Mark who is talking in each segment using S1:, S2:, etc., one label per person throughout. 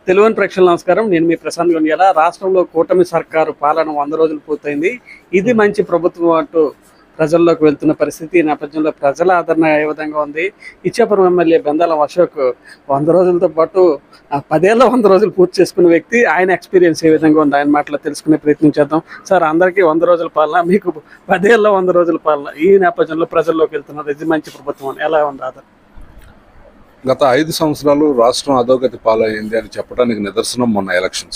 S1: తెలుగు ప్రేక్షకుల నమస్కారం నేను మీ ప్రశాంత్ గొండియాల రాష్ట్రంలో కూటమి సర్కారు పాలన వంద రోజులు పూర్తయింది ఇది మంచి ప్రభుత్వం అంటూ ప్రజల్లోకి వెళ్తున్న పరిస్థితి ఈ నేపథ్యంలో ప్రజల ఆదరణ ఏ విధంగా ఉంది ఇచ్చాపురం ఎమ్మెల్యే బెందాలం అశోక్ వంద రోజులతో పాటు ఆ పదేళ్ళ వంద రోజులు పూర్తి చేసుకున్న వ్యక్తి ఆయన ఎక్స్పీరియన్స్ ఏ విధంగా ఉంది ఆయన మాటలో తెలుసుకునే ప్రయత్నం చేద్దాం సార్ అందరికీ వంద రోజుల పాలన మీకు పదేళ్ళ వంద రోజుల పాలన ఈ నేపథ్యంలో ప్రజల్లోకి వెళ్తున్నారు ఇది మంచి ప్రభుత్వం అని ఎలా ఉంది ఆదరణ
S2: గత ఐదు సంవత్సరాలు రాష్ట్రం అధోగతి పాలైంది అని చెప్పడానికి నిదర్శనం మొన్న ఎలక్షన్స్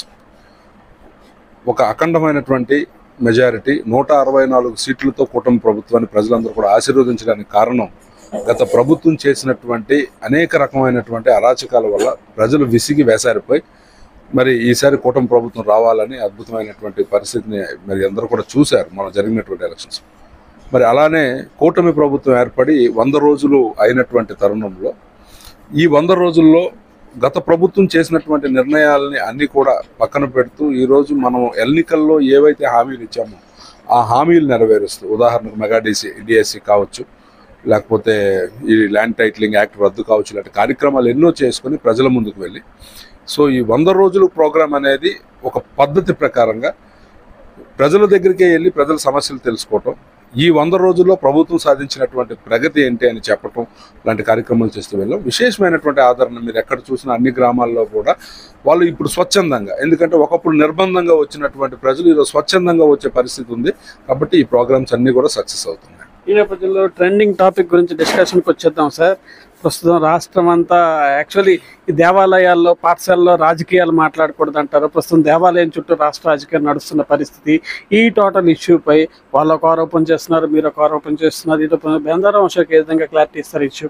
S2: ఒక అఖండమైనటువంటి మెజారిటీ నూట అరవై నాలుగు సీట్లతో కూటమి ప్రభుత్వాన్ని ప్రజలందరూ కూడా ఆశీర్వదించడానికి కారణం గత ప్రభుత్వం చేసినటువంటి అనేక రకమైనటువంటి అరాచకాల వల్ల ప్రజలు విసిగి వేసారిపోయి మరి ఈసారి కూటమి ప్రభుత్వం రావాలని అద్భుతమైనటువంటి పరిస్థితిని మరి అందరూ కూడా చూశారు మనం జరిగినటువంటి ఎలక్షన్స్ మరి అలానే కూటమి ప్రభుత్వం ఏర్పడి వంద రోజులు అయినటువంటి తరుణంలో ఈ వంద రోజుల్లో గత ప్రభుత్వం చేసినటువంటి నిర్ణయాలని అన్ని కూడా పక్కన పెడుతూ ఈరోజు మనం ఎన్నికల్లో ఏవైతే హామీలు ఇచ్చామో ఆ హామీలు నెరవేరుస్తూ ఉదాహరణకు మెగా డిసి డిఎస్సి కావచ్చు లేకపోతే ఈ ల్యాండ్ టైటిలింగ్ యాక్ట్ రద్దు కావచ్చు ఇలాంటి కార్యక్రమాలు ఎన్నో చేసుకొని ప్రజల ముందుకు వెళ్ళి సో ఈ వంద రోజులు ప్రోగ్రాం అనేది ఒక పద్ధతి ప్రకారంగా ప్రజల దగ్గరికే వెళ్ళి ప్రజల సమస్యలు తెలుసుకోవటం ఈ వంద రోజుల్లో ప్రభుత్వం సాధించినటువంటి ప్రగతి ఏంటి అని చెప్పటం లాంటి కార్యక్రమాలు చేస్తూ వెళ్ళాం విశేషమైనటువంటి ఆదరణ మీరు ఎక్కడ చూసిన అన్ని గ్రామాల్లో కూడా వాళ్ళు ఇప్పుడు స్వచ్ఛందంగా ఎందుకంటే ఒకప్పుడు నిర్బంధంగా వచ్చినటువంటి ప్రజలు ఈరోజు స్వచ్ఛందంగా వచ్చే పరిస్థితి ఉంది కాబట్టి ఈ ప్రోగ్రామ్స్ అన్ని కూడా సక్సెస్ అవుతున్నాయి
S1: ఈ నేపథ్యంలో ట్రెండింగ్ టాపిక్ గురించి డిస్కషన్కి వచ్చేద్దాం సార్ ప్రస్తుతం రాష్ట్రం అంతా యాక్చువల్లీ ఈ దేవాలయాల్లో పాఠశాలలో రాజకీయాలు మాట్లాడకూడదు అంటారు ప్రస్తుతం దేవాలయం చుట్టూ రాష్ట్ర రాజకీయం నడుస్తున్న పరిస్థితి ఈ టోటల్ ఇష్యూపై వాళ్ళు ఒక ఆరోపణ చేస్తున్నారు మీరు ఒక ఆరోపణ చేస్తున్నారు ఇది బేందారం అశోక్ ఏ విధంగా క్లారిటీ ఇస్తారు ఇష్యూ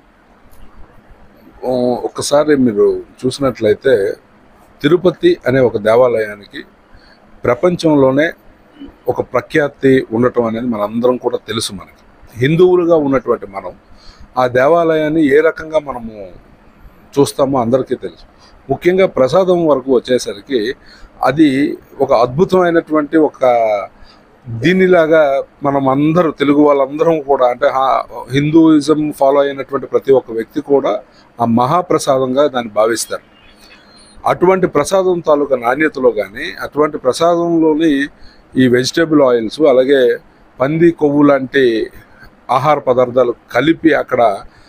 S2: ఓ, ఒక్కసారి మీరు చూసినట్లయితే తిరుపతి అనే ఒక దేవాలయానికి ప్రపంచంలోనే ఒక ప్రఖ్యాతి ఉండటం అనేది మనందరం కూడా తెలుసు మనకి హిందువులుగా ఉన్నటువంటి మనం ఆ దేవాలయాన్ని ఏ రకంగా మనము చూస్తామో అందరికీ తెలుసు ముఖ్యంగా ప్రసాదం వరకు వచ్చేసరికి అది ఒక అద్భుతమైనటువంటి ఒక దీనిలాగా మనం అందరూ తెలుగు వాళ్ళందరం కూడా అంటే హా- హిందూయిజం ఫాలో అయినటువంటి ప్రతి ఒక్క వ్యక్తి కూడా ఆ మహాప్రసాదంగా దాన్ని భావిస్తారు అటువంటి ప్రసాదం తాలూకా నాణ్యతలో కానీ అటువంటి ప్రసాదంలోని ఈ వెజిటేబుల్ ఆయిల్స్ అలాగే పంది కొవ్వు లాంటి ఆహార పదార్థాలు కలిపి అక్కడ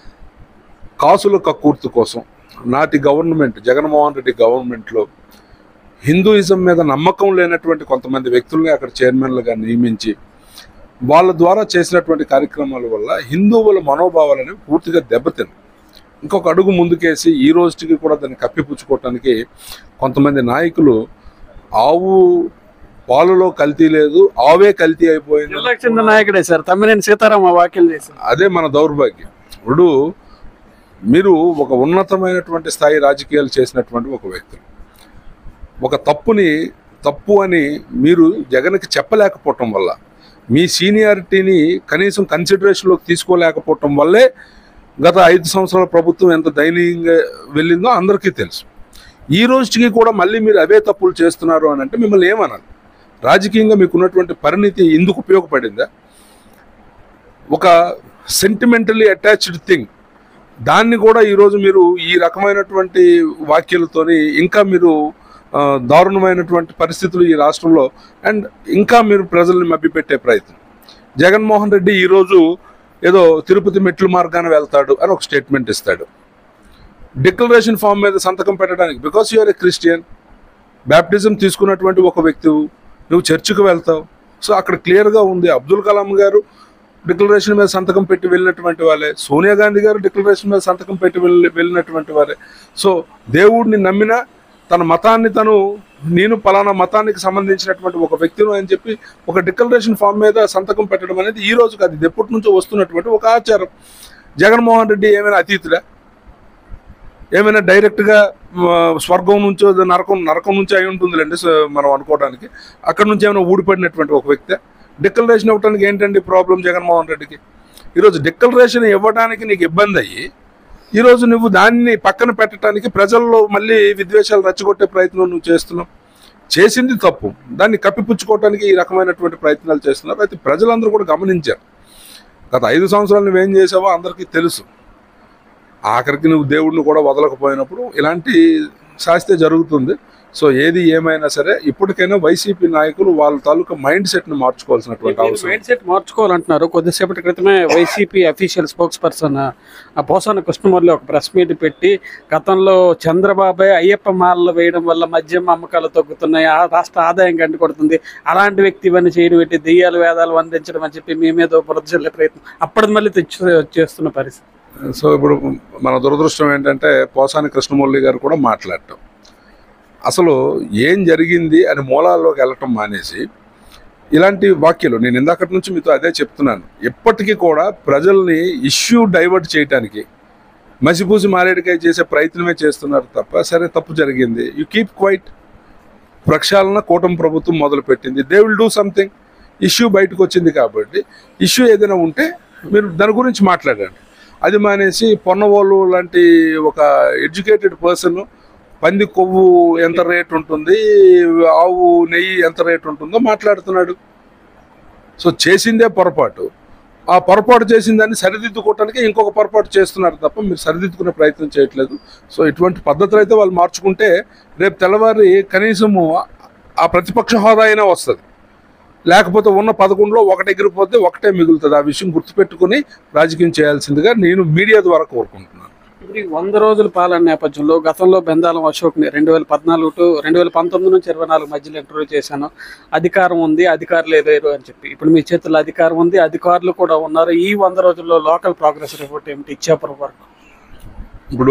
S2: కాసుల కక్కుర్తి కోసం నాటి గవర్నమెంట్ జగన్మోహన్ రెడ్డి గవర్నమెంట్లో హిందూయిజం మీద నమ్మకం లేనటువంటి కొంతమంది వ్యక్తుల్ని అక్కడ చైర్మన్లుగా నియమించి వాళ్ళ ద్వారా చేసినటువంటి కార్యక్రమాల వల్ల హిందువుల మనోభావాలని పూర్తిగా దెబ్బతింది ఇంకొక అడుగు ముందుకేసి ఈ రోజుకి కూడా దాన్ని కప్పిపుచ్చుకోవటానికి కొంతమంది నాయకులు ఆవు పాలలో కల్తీ లేదు ఆవే కల్తీ అయిపోయింది
S1: జిల్లాకు చెందిన నాయకుడే సార్ తమ్మినేని సీతారామ వ్యాఖ్యలు చేశారు
S2: అదే మన దౌర్భాగ్యం ఇప్పుడు మీరు ఒక ఉన్నతమైనటువంటి స్థాయి రాజకీయాలు చేసినటువంటి ఒక వ్యక్తి ఒక తప్పుని తప్పు అని మీరు జగన్కి చెప్పలేకపోవటం వల్ల మీ సీనియారిటీని కనీసం కన్సిడరేషన్లోకి తీసుకోలేకపోవటం వల్లే గత ఐదు సంవత్సరాల ప్రభుత్వం ఎంత దయనీయంగా వెళ్ళిందో అందరికీ తెలుసు ఈ రోజుకి కూడా మళ్ళీ మీరు అవే తప్పులు చేస్తున్నారు అని అంటే మిమ్మల్ని ఏమనాలి రాజకీయంగా మీకున్నటువంటి పరిణితి ఇందుకు ఉపయోగపడిందా ఒక సెంటిమెంటలీ అటాచ్డ్ థింగ్ దాన్ని కూడా ఈరోజు మీరు ఈ రకమైనటువంటి వాక్యాలతోని ఇంకా మీరు ఆ, దారుణమైనటువంటి పరిస్థితులు ఈ రాష్ట్రంలో అండ్ ఇంకా మీరు ప్రజల్ని మభ్యపెట్టే ప్రయత్నం జగన్మోహన్ రెడ్డి ఈరోజు ఏదో తిరుపతి మెట్లు మార్గాన వెళ్తాడు అని ఒక స్టేట్మెంట్ ఇస్తాడు డిక్లరేషన్ ఫామ్ మీద సంతకం పెట్టడానికి because you're a Christian baptism తీసుకున్నటువంటి ఒక వ్యక్తి నువ్వు చర్చికి వెళ్తావు సో అక్కడ క్లియర్గా ఉంది అబ్దుల్ కలాం గారు డిక్లరేషన్ మీద సంతకం పెట్టి వెళ్ళినటువంటి వాళ్ళే సోనియా గాంధీ గారు డిక్లరేషన్ మీద సంతకం పెట్టి వెళ్ళి వెళ్ళినటువంటి వారే సో దేవుడిని నమ్మిన తన మతాన్ని తను నేను పలానా మతానికి సంబంధించినటువంటి ఒక వ్యక్తిను అని చెప్పి ఒక డిక్లరేషన్ ఫామ్ మీద సంతకం పెట్టడం అనేది ఈ రోజు కాదు ఇది ఎప్పటి నుంచో వస్తున్నటువంటి ఒక ఆచారం జగన్మోహన్ రెడ్డి ఏమైనా అతీతుడా ఏమైనా డైరెక్ట్గా ఆ, స్వర్గం నుంచో నరకం నరకం నుంచి అయి ఉంటుందిలేండి సో మనం అనుకోవడానికి అక్కడ నుంచి ఏమైనా ఊడిపడినటువంటి ఒక వ్యక్తి డిక్లరేషన్ ఇవ్వడానికి ఏంటండి ప్రాబ్లం జగన్మోహన్ రెడ్డికి ఈరోజు డిక్లరేషన్ ఇవ్వడానికి నీకు ఇబ్బంది అయ్యి ఈరోజు నువ్వు దాన్ని పక్కన పెట్టడానికి ప్రజల్లో మళ్ళీ విద్వేషాలు రెచ్చగొట్టే ప్రయత్నం నువ్వు చేస్తున్నావు చేసింది తప్పు దాన్ని కప్పిపుచ్చుకోవడానికి ఈ రకమైనటువంటి ప్రయత్నాలు చేస్తున్నారు అయితే ప్రజలందరూ కూడా గమనించారు గత ఐదు సంవత్సరాలు నువ్వేం చేసావో అందరికీ తెలుసు ఆఖరికి నువ్వు దేవుడిని కూడా వదలకపోయినప్పుడు ఇలాంటి శాస్తే జరుగుతుంది సో ఏది ఏమైనా సరే ఇప్పటికైనా వైసీపీ నాయకులు వాళ్ళ తాలూకా మైండ్ సెట్ ని మార్చుకోవాల్సినటువంటి అవసరం
S1: మైండ్ సెట్ మార్చుకోవాలంటున్నారు కొద్దిసేపటి క్రితమే వైసీపీ అఫీషియల్ స్పోక్స్ పర్సన్ ఆ పోసాన కృష్ణమూర్తి ఒక ప్రెస్ మీట్ పెట్టి గతంలో చంద్రబాబు అయ్యప్ప మాలలు వేయడం వల్ల మద్యం అమ్మకాలు తగ్గుతున్నాయి ఆ రాష్ట్ర ఆదాయం కంటుకొడుతుంది అలాంటి వ్యక్తి ఇవన్నీ చేయడం పెట్టి దెయ్యాలు వేదాలు అందించడం అని చెప్పి మీ మీద బురద చల్లే ప్రయత్నం అప్పటి మళ్ళీ తెచ్చి చేస్తున్న పరిస్థితి
S2: సో ఇప్పుడు మన దురదృష్టం ఏంటంటే పోసాని కృష్ణమురళి గారు కూడా మాట్లాడటం అసలు ఏం జరిగింది అని మూలాల్లోకి వెళ్ళటం మానేసి ఇలాంటి వాక్యాలు నేను ఇందాకటి నుంచి మీతో అదే చెప్తున్నాను ఎప్పటికీ కూడా ప్రజల్ని ఇష్యూ డైవర్ట్ చేయడానికి మసిపూసి మారేడికాయ చేసే ప్రయత్నమే చేస్తున్నారు తప్ప సరే తప్పు జరిగింది యు కీప్ క్వైట్ ప్రక్షాళన కూటమి ప్రభుత్వం మొదలుపెట్టింది they will do something issue బయటకు వచ్చింది కాబట్టి ఇష్యూ ఏదైనా ఉంటే మీరు దాని గురించి మాట్లాడండి అది మానేసి పొన్నవోళ్ళు లాంటి ఒక ఎడ్యుకేటెడ్ పర్సన్ పంది కొవ్వు ఎంత రేట్ ఉంటుంది ఆవు నెయ్యి ఎంత రేట్ ఉంటుందో మాట్లాడుతున్నాడు సో చేసిందే పొరపాటు ఆ పొరపాటు చేసిన దాన్ని సరిదిద్దుకోవటానికి ఇంకొక పొరపాటు చేస్తున్నారు తప్ప మీరు సరిదిద్దుకునే ప్రయత్నం చేయట్లేదు సో ఇటువంటి పద్ధతులు అయితే వాళ్ళు మార్చుకుంటే రేపు తెల్లవారి కనీసము ఆ ప్రతిపక్ష హోదా అయినా వస్తుంది లేకపోతే ఉన్న పదకొండులో ఒకటి ఎగిరిపోతే ఒకటే మిగులుతుంది ఆ విషయం గుర్తుపెట్టుకుని రాజకీయం చేయాల్సిందిగా నేను మీడియా ద్వారా కోరుకుంటున్నాను
S1: ఇప్పుడు ఈ వంద రోజుల పాలన నేపథ్యంలో గతంలో బెందాలం అశోక్ని రెండు వేల పద్నాలుగు టు రెండు వేల పంతొమ్మిది నుంచి ఇరవై నాలుగు మధ్యలో ఇంటర్వ్యూ చేశాను అధికారం ఉంది అధికారులు లేరు అని చెప్పి ఇప్పుడు మీ చేతుల్లో అధికారం ఉంది అధికారులు కూడా ఉన్నారు ఈ వంద రోజుల్లో లోకల్ ప్రోగ్రెస్ రిపోర్ట్ ఏమిటి ఇచ్చాపురం వరకు
S2: ఇప్పుడు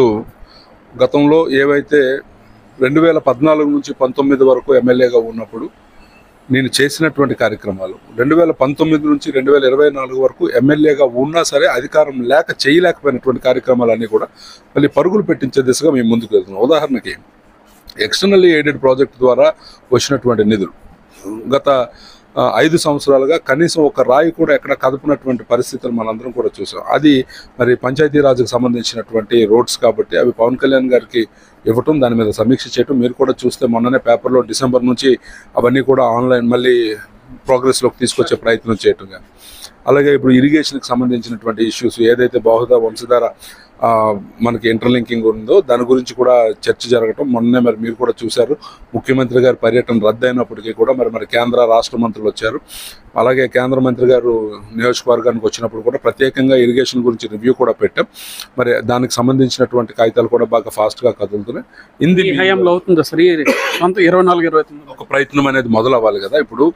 S2: గతంలో ఏవైతే రెండు వేల పద్నాలుగు నుంచి పంతొమ్మిది వరకు ఎమ్మెల్యేగా ఉన్నప్పుడు నేను చేసినటువంటి కార్యక్రమాలు రెండు వేల పంతొమ్మిది నుంచి రెండు వేల ఇరవై నాలుగు వరకు ఎమ్మెల్యేగా ఉన్నా సరే అధికారం లేక చేయలేకపోయినటువంటి కార్యక్రమాలన్నీ కూడా మళ్ళీ పరుగులు పెట్టించే దిశగా మేము ముందుకు వెళ్తున్నాం ఉదాహరణకి ఎక్స్టర్నల్లీ ఎయిడెడ్ ప్రాజెక్ట్ ద్వారా వచ్చినటువంటి నిధులు గత ఆ, ఐదు సంవత్సరాలుగా కనీసం ఒక రాయి కూడా ఎక్కడ కదపనటువంటి పరిస్థితులు మనందరం కూడా చూసాం అది మరి పంచాయతీరాజ్కి సంబంధించినటువంటి రోడ్స్ కాబట్టి అవి పవన్ కళ్యాణ్ గారికి ఇవ్వటం దాని మీద సమీక్ష చేయటం మీరు కూడా చూస్తే మొన్ననే పేపర్లో డిసెంబర్ నుంచి అవన్నీ కూడా ఆన్లైన్ మళ్ళీ ప్రోగ్రెస్లోకి తీసుకొచ్చే ప్రయత్నం చేయటం కానీ అలాగే ఇప్పుడు ఇరిగేషన్కి సంబంధించినటువంటి ఇష్యూస్ ఏదైతే బాహుదా వంశధార ఆ, మనకి ఇంటర్లింకింగ్ ఉందో దాని గురించి కూడా చర్చ జరగటం మొన్నే మరి మీరు కూడా చూశారు ముఖ్యమంత్రి గారి పర్యటన రద్దయినప్పటికీ కూడా మరి మరి కేంద్ర రాష్ట్ర మంత్రులు వచ్చారు అలాగే కేంద్ర మంత్రి గారు నియోజకవర్గానికి వచ్చినప్పుడు కూడా ప్రత్యేకంగా ఇరిగేషన్ గురించి రివ్యూ కూడా పెట్టాం మరి దానికి సంబంధించినటువంటి కాగితాలు కూడా బాగా ఫాస్ట్గా కదులుతున్నాయి ఇంది
S1: ఈ హయాంలో అవుతుంది సార్ ఈ సొంత ఇరవై నాలుగు ఇరవై తొమ్మిది
S2: ఒక ప్రయత్నం అనేది మొదలు అవ్వాలి కదా ఇప్పుడు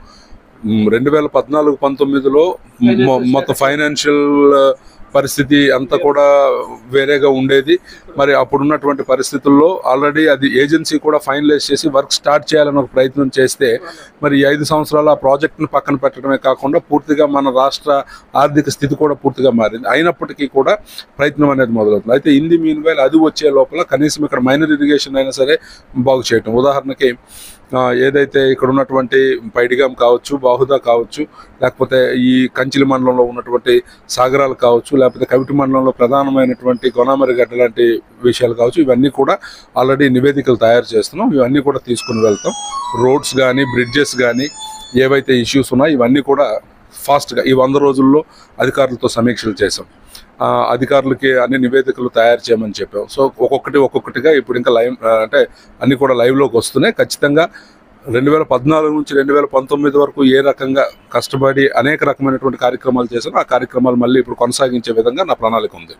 S2: రెండు వేల పద్నాలుగు పంతొమ్మిదిలో మొ- మొత్తం ఫైనాన్షియల్ పరిస్థితి అంతా కూడా వేరేగా ఉండేది మరి అప్పుడున్నటువంటి పరిస్థితుల్లో ఆల్రెడీ అది ఏజెన్సీ కూడా ఫైనలైజ్ చేసి వర్క్ స్టార్ట్ చేయాలని ఒక ప్రయత్నం చేస్తే మరి ఈ ఐదు సంవత్సరాలు ఆ ప్రాజెక్ట్ని పక్కన పెట్టడమే కాకుండా పూర్తిగా మన రాష్ట్ర ఆర్థిక స్థితి కూడా పూర్తిగా మారింది అయినప్పటికీ కూడా ప్రయత్నం అనేది మొదలవుతుంది అయితే ఇంది మీన్ వైల్ అది వచ్చే లోపల కనీసం ఇక్కడ మైనర్ ఇరిగేషన్ అయినా సరే బాగు చేయటం ఉదాహరణకి ఆ, ఏదైతే ఇక్కడ ఉన్నటువంటి పైడిగాం కావచ్చు బాహుదా కావచ్చు లేకపోతే ఈ కంచిలి మండలంలో ఉన్నటువంటి సాగరాలు కావచ్చు లేకపోతే కవిటి మండలంలో ప్రధానమైనటువంటి గొనామరి గడ్డ లాంటి విషయాలు కావచ్చు ఇవన్నీ కూడా ఆల్రెడీ నివేదికలు తయారు చేస్తున్నాం ఇవన్నీ కూడా తీసుకుని వెళ్తాం రోడ్స్ కానీ బ్రిడ్జెస్ కానీ ఏవైతే ఇష్యూస్ ఉన్నాయో ఇవన్నీ కూడా ఫాస్ట్గా ఈ వంద రోజుల్లో అధికారులతో సమీక్షలు చేసాం ఆ, అధికారులకి అన్ని నివేదికలు తయారు చేయమని చెప్పాం సో ఒక్కొక్కటి ఒక్కొక్కటిగా ఇప్పుడు ఇంకా లైవ్ ఆ, అంటే అన్ని కూడా లైవ్లోకి వస్తున్నాయి ఖచ్చితంగా రెండు వేల పద్నాలుగు నుంచి రెండు వేల పంతొమ్మిది వరకు ఏ రకంగా కష్టపడి అనేక రకమైనటువంటి కార్యక్రమాలు చేశానో ఆ కార్యక్రమాలు మళ్ళీ ఇప్పుడు కొనసాగించే విధంగా నా ప్రణాళిక ఉంది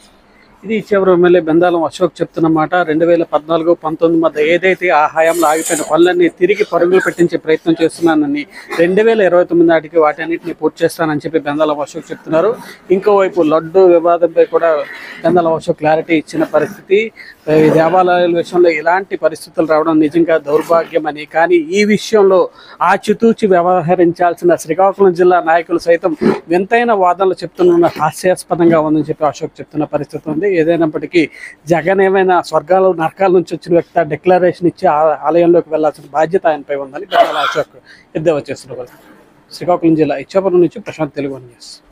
S1: ఇది చివరి ఎమ్మెల్యే బెందాలం అశోక్ చెప్తున్న మాట రెండు వేల పద్నాలుగు పంతొమ్మిది మధ్య ఏదైతే ఆ హయాంలో ఆగిపోయిన పనులన్నీ తిరిగి పరుగులు పెట్టించే ప్రయత్నం చేస్తున్నానని రెండు వేల ఇరవై తొమ్మిది నాటికి వాటన్నిటిని పూర్తి చేస్తానని చెప్పి బెందాలం అశోక్ చెప్తున్నారు ఇంకోవైపు లడ్డు వివాదంపై కూడా బెందాలం అశోక్ క్లారిటీ ఇచ్చిన పరిస్థితి ఈ దేవాలయాల విషయంలో ఇలాంటి పరిస్థితులు రావడం నిజంగా దౌర్భాగ్యమని కానీ ఈ విషయంలో ఆచితూచి వ్యవహరించాల్సిన శ్రీకాకుళం జిల్లా నాయకులు సైతం వింతైన వాదనలు చెప్తున్న హాస్యాస్పదంగా ఉందని చెప్పి అశోక్ చెప్తున్న పరిస్థితి ఉంది ఏదైనప్పటికీ జగన్ ఏమైనా స్వర్గాలు నరకాల నుంచి వచ్చిన వ్యక్తి డిక్లరేషన్ ఇచ్చి ఆ- ఆలయంలోకి వెళ్లాల్సిన బాధ్యత ఆయనపై ఉందని బెంగాల అశోక్ ఎద్దేవా చేస్తున్నారు శ్రీకాకుళం జిల్లా ఇచ్చాపురం నుంచి ప్రశాంత్ తెలుగు న్యూస్